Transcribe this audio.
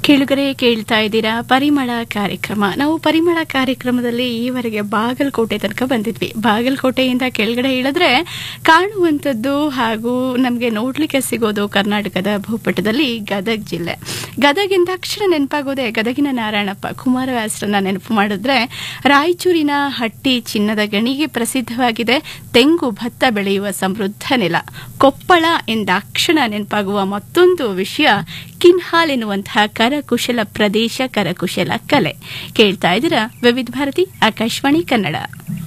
ಕೇಳುಗರೆ ಕೇಳ್ತಾ ಇದ್ದೀರಾ ಪರಿಮಳ ಕಾರ್ಯಕ್ರಮ ನಾವು ಪರಿಮಳ ಕಾರ್ಯಕ್ರಮದಲ್ಲಿ ಈವರೆಗೆ ಬಾಗಲಕೋಟೆ ತನಕ ಬಂದಿದ್ವಿ ಬಾಗಲಕೋಟೆಯಿಂದ ಕೆಳಗಡೆ ಇಳಿದ್ರೆ ಕಾಣುವಂಥದ್ದು ಹಾಗೂ ನಮಗೆ ನೋಡ್ಲಿಕ್ಕೆ ಸಿಗೋದು ಕರ್ನಾಟಕದ ಭೂಪಟದಲ್ಲಿ ಗದಗ್ ಜಿಲ್ಲೆ ಗದಗಿಂದ ಅಕ್ಷರ ನೆನಪಾಗೋದೆ ಗದಗಿನ ನಾರಾಯಣಪ್ಪ ಕುಮಾರವ್ಯಾಸರನ್ನ ನೆನಪು ಮಾಡಿದ್ರೆ ರಾಯಚೂರಿನ ಹಟ್ಟಿ ಚಿನ್ನದ ಗಣಿಗೆ ಪ್ರಸಿದ್ಧವಾಗಿದೆ ತೆಂಗು ಭತ್ತ ಬೆಳೆಯುವ ಸಮೃದ್ಧ ನೆಲ ಕೊಪ್ಪಳ ಎಂದಾಕ್ಷಣ ನೆನಪಾಗುವ ಮತ್ತೊಂದು ವಿಷಯ ಕಿನ್ಹಾಲ್ ಎನ್ನುವಂತಹ ಕರಕುಶಲ ಪ್ರದೇಶ ಕರಕುಶಲ ಕಲೆ ಕೇಳ್ತಾ ಇದ್ದೀರಾ ವಿವಿಧ ಭಾರತಿ ಆಕಾಶವಾಣಿ ಕನ್ನಡ